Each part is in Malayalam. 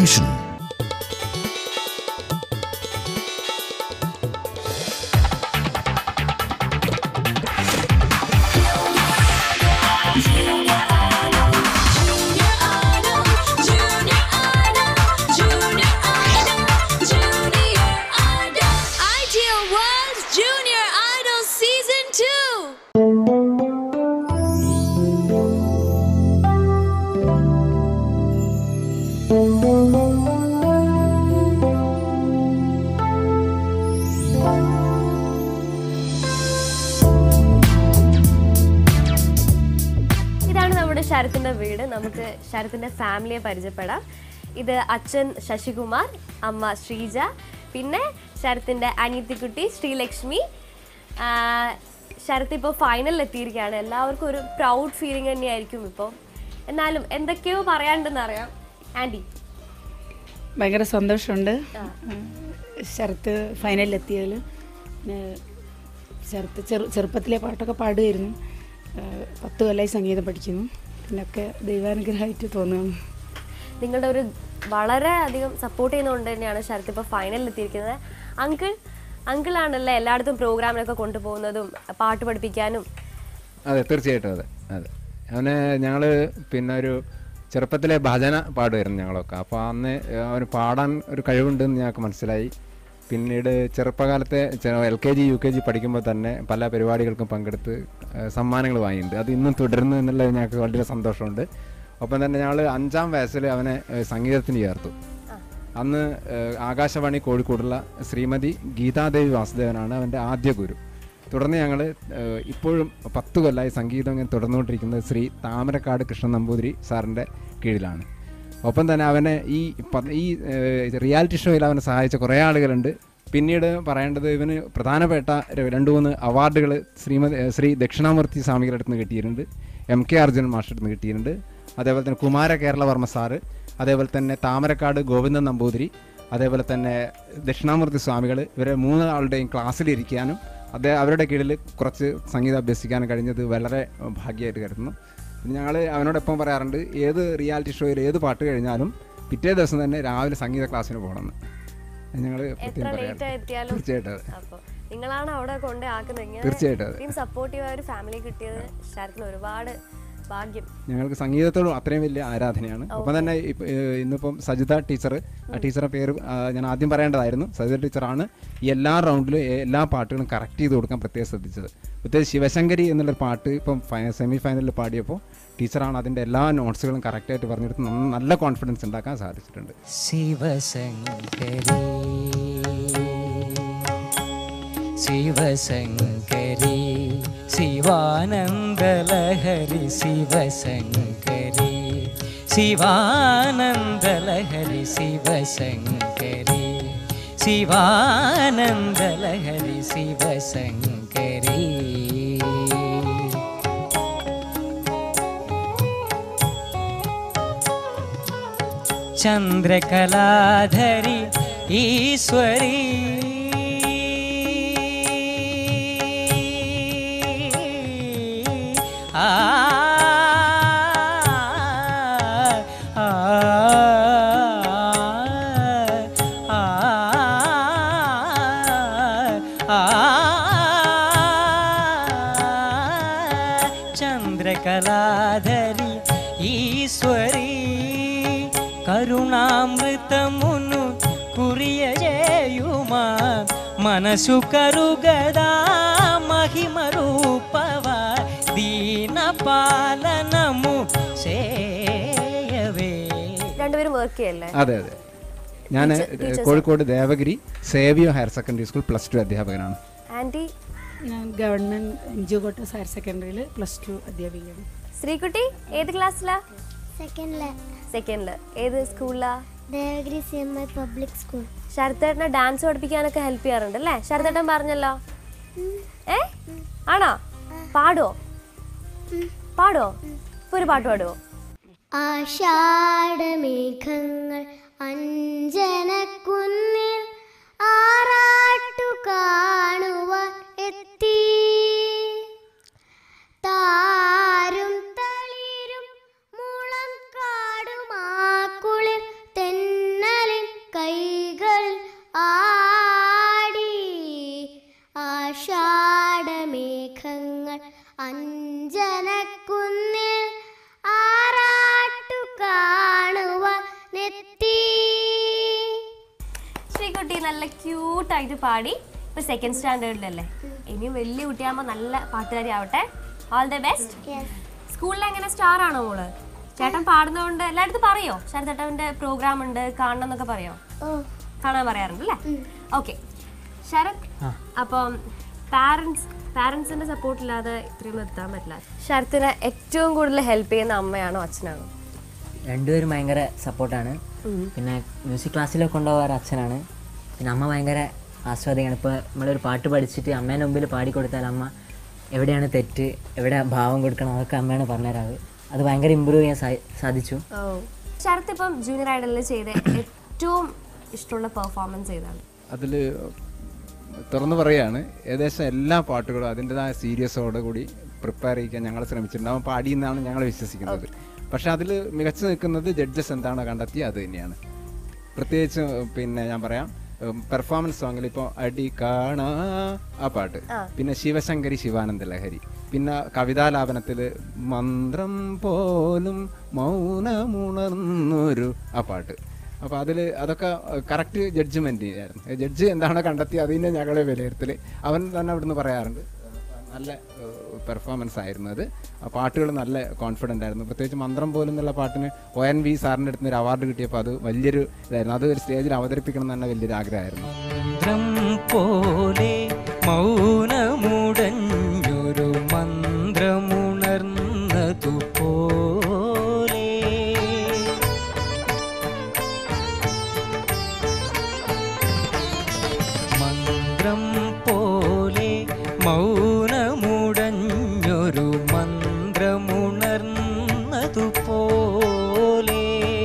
Attention! Ideal World Junior Idol Season 2. ഇതാണ് നമ്മുടെ ശരത്തിന്റെ വീട് നമുക്ക് ശരത്തിന്റെ ഫാമിലിയെ പരിചയപ്പെടാം ഇത് അച്ഛൻ ശശികുമാർ അമ്മ ശ്രീജ പിന്നെ ശരത്തിന്റെ അനിയത്തിക്കുട്ടി ശ്രീലക്ഷ്മി ആ, ശരത്ത് ഇപ്പോൾ ഫൈനലിൽ എത്തിയിരിക്കുകയാണ് എല്ലാവർക്കും ഒരു പ്രൗഡ് ഫീലിംഗ് തന്നെയായിരിക്കും ഇപ്പോൾ എന്നാലും എന്തൊക്കെയോ പറയാണ്ടെന്ന് അറിയാം ആൻറ്റി ഭയങ്കര സന്തോഷമുണ്ട് ശരത്ത് ഫൈനലിലെത്തിയതിൽ പിന്നെ ശരത്ത് ചെറു ചെറുപ്പത്തിലെ പാട്ടൊക്കെ പാടുമായിരുന്നു ഏഹ് പത്ത് കൊല്ലമായി സംഗീതം പഠിക്കുന്നു പിന്നൊക്കെ ദൈവാനുഗ്രഹമായിട്ട് തോന്നുന്നു നിങ്ങളുടെ ഒരു വളരെ അധികം സപ്പോർട്ട് ചെയ്യുന്നതുകൊണ്ട് തന്നെയാണ് ശരത്ത് ഇപ്പോൾ ഫൈനലിൽ എത്തിയിരിക്കുന്നത് അങ്കിൾ അങ്കിളാണല്ലേ എല്ലായിടത്തും പ്രോഗ്രാമിനൊക്കെ കൊണ്ടുപോകുന്നതും പാട്ട് പഠിപ്പിക്കാനും അതെ തീർച്ചയായിട്ടും അതെ അതെ അവന് ഞങ്ങൾ പിന്നെ ഒരു ചെറുപ്പത്തിലെ ഭജന പാടുമായിരുന്നു ഞങ്ങളൊക്കെ അപ്പോൾ അന്ന് അവന് പാടാൻ ഒരു കഴിവുണ്ടെന്ന് ഞങ്ങൾക്ക് മനസ്സിലായി പിന്നീട് ചെറുപ്പകാലത്തെ L K G U K G പഠിക്കുമ്പോൾ തന്നെ പല പരിപാടികൾക്കും പങ്കെടുത്ത് ഏഹ് സമ്മാനങ്ങൾ വാങ്ങിയിട്ടുണ്ട് അത് ഇന്നും തുടരുന്നു എന്നുള്ളത് ഞങ്ങൾക്ക് വളരെ സന്തോഷമുണ്ട് ഒപ്പം തന്നെ ഞങ്ങൾ അഞ്ചാം വയസ്സിൽ അവനെ ഏഹ് സംഗീതത്തിന് ചേർത്തു അന്ന് ഏഹ് ആകാശവാണി കോഴിക്കോടുള്ള ശ്രീമതി ഗീതാദേവി വാസുദേവനാണ് അവൻ്റെ ആദ്യ ഗുരു തുടർന്ന് ഞങ്ങൾ ഇപ്പോഴും പത്ത് കൊല്ലമായി സംഗീതം ഇങ്ങനെ തുടർന്നുകൊണ്ടിരിക്കുന്നത് ശ്രീ താമരക്കാട് കൃഷ്ണൻ നമ്പൂതിരി സാറിൻ്റെ കീഴിലാണ് ഒപ്പം തന്നെ അവനെ ഈ പ- ഈ ഏഹ് റിയാലിറ്റി ഷോയിൽ അവനെ സഹായിച്ച കുറേ ആളുകളുണ്ട് പിന്നീട് പറയേണ്ടത് ഇവന് പ്രധാനപ്പെട്ട ര- രണ്ട് മൂന്ന് അവാർഡുകൾ ശ്രീമതി ഏഹ് ശ്രീ ദക്ഷിണാമൂർത്തി സ്വാമികളുടെ അടുത്ത് നിന്ന് കിട്ടിയിട്ടുണ്ട് എം കെ അർജുനൻ മാസ്റ്റർ അടുത്ത് നിന്ന് കിട്ടിയിട്ടുണ്ട് അതേപോലെ തന്നെ കുമാര കേരളവർമ്മ സാറ് അതേപോലെ തന്നെ താമരക്കാട് ഗോവിന്ദൻ നമ്പൂതിരി അതേപോലെ തന്നെ ദക്ഷിണാമൂർത്തി സ്വാമികൾ ഇവരെ മൂന്ന് ആളുടെയും ക്ലാസ്സിലിരിക്കാനും അതേ അവരുടെ കീഴിൽ കുറച്ച് സംഗീതം അഭ്യസിക്കാനും കഴിഞ്ഞത് വളരെ ഭാഗ്യമായിട്ട് കരുതുന്നു പിന്നെ ഞങ്ങൾ അവനോടൊപ്പം പറയാറുണ്ട് ഏത് റിയാലിറ്റി ഷോയിൽ ഏത് പാട്ട് കഴിഞ്ഞാലും പിറ്റേ ദിവസം തന്നെ രാവിലെ സംഗീത ക്ലാസ്സിന് പോകണമെന്ന് ഞങ്ങൾ എത്ര ലേറ്റ് എത്തിയാലും തീർച്ചയായിട്ടും അതെ. അപ്പോൾ നിങ്ങളാണ് അവിടെ കൊണ്ടേ ആക്കുന്നത് തീർച്ചയായിട്ടും അതെ. ഇത്രയും സപ്പോർട്ടീവ് ആയ ഒരു ഫാമിലി കിട്ടിയത് ശരത്തിന് ഒരുപാട് ഭാഗ്യം ഞങ്ങൾക്ക് സംഗീതത്തോട് അത്രയും വലിയ ആരാധനയാണ് ഒപ്പം തന്നെ ഇപ്പ- ഏഹ് ഇന്നിപ്പം സജിത ടീച്ചർ ആ ടീച്ചറുടെ പേര് ആ, ഞാൻ ആദ്യം പറയേണ്ടതായിരുന്നു സജിത ടീച്ചറാണ് ഈ എല്ലാ റൗണ്ടിലും എ- എല്ലാ പാട്ടുകളും കറക്റ്റ് ചെയ്ത് കൊടുക്കാൻ പ്രത്യേകം ശ്രദ്ധിച്ചത് പ്രത്യേകിച്ച് ശിവശങ്കരി എന്നുള്ളൊരു പാട്ട് ഇപ്പം സെമി ഫൈനലിൽ പാടിയപ്പോൾ ടീച്ചറാണ് അതിൻ്റെ എല്ലാ നോട്ട്സുകളും കറക്റ്റായിട്ട് പറഞ്ഞെടുത്ത് നന്ന- നല്ല കോൺഫിഡൻസ് ഉണ്ടാക്കാൻ സാധിച്ചിട്ടുണ്ട് ശിവശങ്കരി ശിവശങ്കരി ശിവാനന്ദലഹരി ശിവശങ്കരി ശിവാനന്ദലഹരി ശിവശങ്കരി ശിവാനന്ദലഹരി ശിവശങ്കരി ചന്ദ്രകലാധരി ഈശ്വരി ആ ആ ആ చంద్రకళాధరి ఈశ్వరి కరుణామృతమును కురియజేయుమా మనసు కరుగదా మహిమ రూపవ దీన పాలనము చేయవే രണ്ടുപേരും വർക്ക് ചെയ്യല്ലേ അതെ അതെ ഞാൻ Kozhikode Devagiri Savio higher secondary school plus two അധ്യാപകനാണ് ആൻറ്റി ഞാൻ government N G quarters higher സെക്കൻഡറിയിൽ പ്ലസ് ടു അധ്യാപികയാണ് ശ്രീകുട്ടി ഏത് ക്ലാസ്സിലാ സെക്കൻഡില് സെക്കൻഡില് ഏത് സ്കൂളിലാ Devagiri C M I public school ശരത്തേട്ടനെ ഡാൻസ് പഠിപ്പിക്കാനൊക്കെ ഹെൽപ്പ് ചെയ്യാറുണ്ട് അല്ലേ ശരത്തേട്ടൻ പറഞ്ഞല്ലോ ഏ ആണോ പാടുവോ പാടുവോ ഇപ്പൊ ഒരു പാട്ട് പാടുവോ ആഷാഢമേഘങ്ങൾ അഞ്ജനക്കുന്നിൽ ആറാട്ടു കാണുവാൻ എത്തി താരും തളിരും മുളം കാടുമാക്കുളിർ തെന്ന നല്ല ക്യൂട്ടായിട്ട് പാടി ഇപ്പൊ സെക്കൻഡ് സ്റ്റാൻഡേർഡിലല്ലേ ഇനിയും വലിയ കുട്ടിയാകുമ്പോൾ നല്ല പാട്ടുകാരി ആവട്ടെ ഓൾ ദ ബെസ്റ്റ് സ്കൂളിൽ എങ്ങനെ സ്റ്റാർ ആണോ മോള് ചേട്ടൻ പാടുന്നതുകൊണ്ട് എല്ലായിടത്തും പറയോ ശരത്തേട്ടൻ്റെ പ്രോഗ്രാം ഉണ്ട് കാണണം എന്നൊക്കെ പറയോ ഓ കാണാൻ പറയാറുണ്ട് അല്ലേ ഓക്കെ ശരത് അപ്പം പാരൻസ് പാരൻസിന്റെ സപ്പോർട്ട് ഇല്ലാതെ ഇത്രയൊന്നും എത്താൻ പറ്റില്ല ശരത്തിനെ ഏറ്റവും കൂടുതൽ ഹെൽപ്പ് ചെയ്യുന്ന അമ്മയാണോ അച്ഛനാണോ രണ്ടുപേരും ഭയങ്കര സപ്പോർട്ടാണ് പിന്നെ മ്യൂസിക് ക്ലാസ്സിലൊക്കെ കൊണ്ടുപോകാറ് അച്ഛനാണ് പിന്നെ അമ്മ ഭയങ്കര ആസ്വാദികമാണ് ഇപ്പോൾ നമ്മളൊരു പാട്ട് പഠിച്ചിട്ട് അമ്മേൻ്റെ മുമ്പിൽ പാടിക്കൊടുത്താൽ അമ്മ എവിടെയാണ് തെറ്റ് എവിടെ ഭാവം കൊടുക്കണം അതൊക്കെ അമ്മയാണ് പറഞ്ഞുതരാറ് അത് ഭയങ്കര ഇമ്പ്രൂവ് ചെയ്യാൻ സാ- സാധിച്ചു ഓ ശരത്ത് ഇപ്പം ജൂനിയർ ഐഡലിൽ ചെയ്ത ഏറ്റവും ഇഷ്ടമുള്ള പെർഫോമൻസ് ഏതാണ് അതിൽ തുറന്നു പറയാണ് ഏകദേശം എല്ലാ പാട്ടുകളും അതിൻ്റെതായ സീരിയസോടെ കൂടി പ്രിപ്പയർ ചെയ്യിക്കാൻ ഞങ്ങൾ ശ്രമിച്ചിട്ടുണ്ട് അവൻ പാടിയെന്നാണ് ഞങ്ങൾ വിശ്വസിക്കുന്നത് പക്ഷെ അതിൽ മികച്ചു നിൽക്കുന്നത് ജഡ്ജസ് എന്താണോ കണ്ടെത്തി അത് തന്നെയാണ് പ്രത്യേകിച്ച് പിന്നെ ഞാൻ പറയാം പെർഫോമൻസ് സോങ്ങിൽ ഇപ്പോൾ അടി കാണാ ആ പാട്ട് പിന്നെ ശിവശങ്കരി ശിവാനന്ദ ലഹരി പിന്നെ കവിതാലാപനത്തിൽ മന്ത്രം പോലും മൗനമുണർന്നൊരു ആ പാട്ട് അപ്പോൾ അതിൽ അതൊക്കെ കറക്റ്റ് ജഡ്ജ്മെൻ്റ് ആയിരുന്നു ജഡ്ജ് എന്താണോ കണ്ടെത്തി അതിനെ ഞങ്ങളെ വിലയിരുത്തൽ അവൻ തന്നെ അവിടുന്ന് പറയാറുണ്ട് നല്ല പെർഫോമൻസ് ആയിരുന്നു അത് ആ പാട്ടുകൾ നല്ല കോൺഫിഡൻ്റ് ആയിരുന്നു പ്രത്യേകിച്ച് മന്ത്രം പോലും എന്നുള്ള പാട്ടിന് ഒ എൻ വി സാറിൻ്റെ അടുത്ത് ഒരു അവാർഡ് കിട്ടിയപ്പോൾ അത് വലിയൊരു ഇതായിരുന്നു അത് ഒരു സ്റ്റേജിൽ അവതരിപ്പിക്കണം എന്ന് തന്നെ വലിയൊരു ആഗ്രഹമായിരുന്നു മന്ത്രം പോലെ മൗനമുടഞ്ഞൊരു മന്ത്രമുണർന്നതുപോലെ മന്ത്രം പോലെ മൗനമുടഞ്ഞൊരു മന്ത്രമുണർന്നതുപോലെ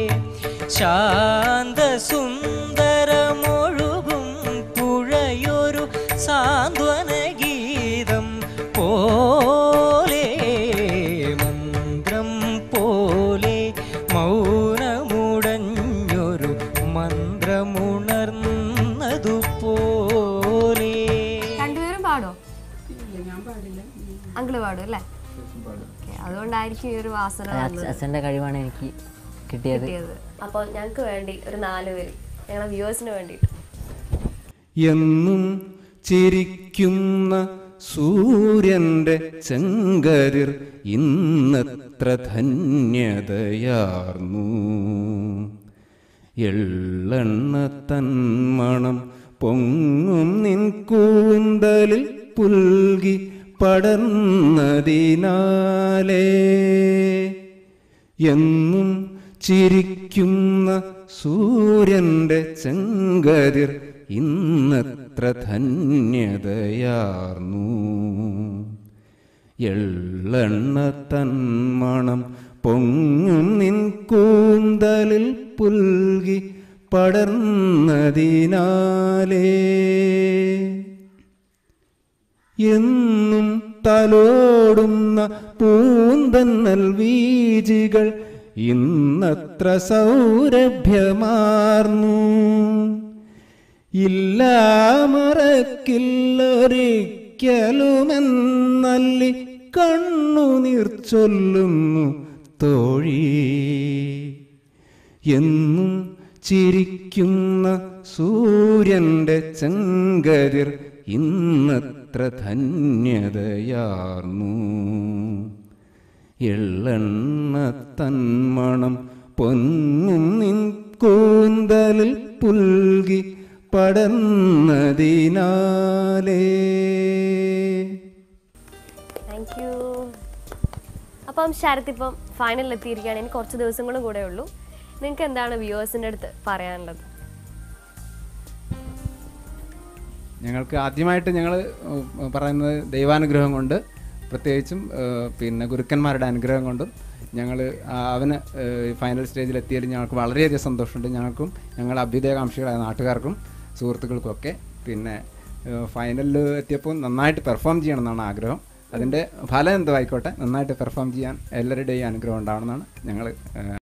ശാന്തസുന്ദരമൊഴുകും പുഴയൊരു സാന്ത്വനഗീതം പോലെ മന്ത്രം പോലെ മൗനമുടഞ്ഞൊരു മന്ത്രമുണർന്നതുപോലെ രണ്ടുപേരും പാടോ ഞാൻ പാടില്ല അങ്കിള് പാടും അല്ലേ Okay, അതുകൊണ്ടായിരിക്കും ഈ ഒരു വാസന അത് അച്ഛ- അച്ഛൻ്റെ കഴിവാണ് എനിക്ക് കിട്ടിയത് കിട്ടിയത് അപ്പോൾ ഞങ്ങൾക്ക് വേണ്ടി ഒരു നാല് പേര് ഞങ്ങളെ വ്യൂവേഴ്സിന് വേണ്ടിയിട്ട് എന്നും ചിരിക്കുന്ന സൂര്യന്റെ ചെങ്കരിർ ഇന്നത്ര ധന്യതയാർന്നു എള്ളെണ്ണ തന്മണം പൊങ്ങും നിൻ കൂന്തലിൽ പുൽകി പടർന്നതിനാലേ എന്നും ചിരിക്കുന്ന സൂര്യന്റെ ചെങ്കതിർ ഇന്നത്ര ധന്യതയാർന്നു എള്ളെണ്ണ തന്മണം പൊങ്ങും നിൻ കൂന്തലിൽ പുൽകി പടർന്നതിനാലേ എന്നും തലോടുന്ന പൂന്തന്നൽ വീജികൾ ഇന്നത്ര സൗരഭ്യമാർന്നു ഇല്ല മറക്കില്ലൊരിക്കലുമെന്നല്ലി കണ്ണുനീർ ചൊല്ലുന്നു തോഴി എന്നും ചിരിക്കുന്ന സൂര്യന്റെ ചെങ്കരിർ ഇന്നത്ര ധന്യതയാർന്നു എള്ളെണ്ണ തന്മണം പൊങ്ങും നിൻ കൂന്തലിൽ പുൽകി പടർന്നതിനാലേ താങ്ക് യു അപ്പം ശരത് ഇപ്പം ഫൈനലിൽ എത്തിയിരിക്കുകയാണ് ഇനി കുറച്ച് ദിവസങ്ങളും കൂടെ ഉള്ളൂ നിങ്ങൾക്ക് എന്താണ് വ്യൂവേഴ്സിൻ്റെ അടുത്ത് പറയാനുള്ളത് ഞങ്ങൾക്ക് ആദ്യമായിട്ട് ഞങ്ങൾ പറയുന്നത് ദൈവാനുഗ്രഹം കൊണ്ട് പ്രത്യേകിച്ചും ഏഹ്, പിന്നെ ഗുരുക്കന്മാരുടെ അനുഗ്രഹം കൊണ്ടും ഞങ്ങൾ അവന് ഏഹ്, ഫൈനൽ സ്റ്റേജിൽ എത്തിയതിൽ ഞങ്ങൾക്ക് വളരെയധികം സന്തോഷമുണ്ട് ഞങ്ങൾക്കും ഞങ്ങളുടെ അഭ്യുദയകാംക്ഷികളായ നാട്ടുകാർക്കും സുഹൃത്തുക്കൾക്കും ഒക്കെ പിന്നെ ഏഹ്, ഫൈനലിൽ എത്തിയപ്പോൾ നന്നായിട്ട് പെർഫോം ചെയ്യണം എന്നാണ് ആഗ്രഹം അതിൻ്റെ ഫലം എന്തോ ആയിക്കോട്ടെ നന്നായിട്ട് പെർഫോം ചെയ്യാൻ എല്ലാവരുടെയും അനുഗ്രഹം ഉണ്ടാവണമെന്നാണ് ഞങ്ങൾ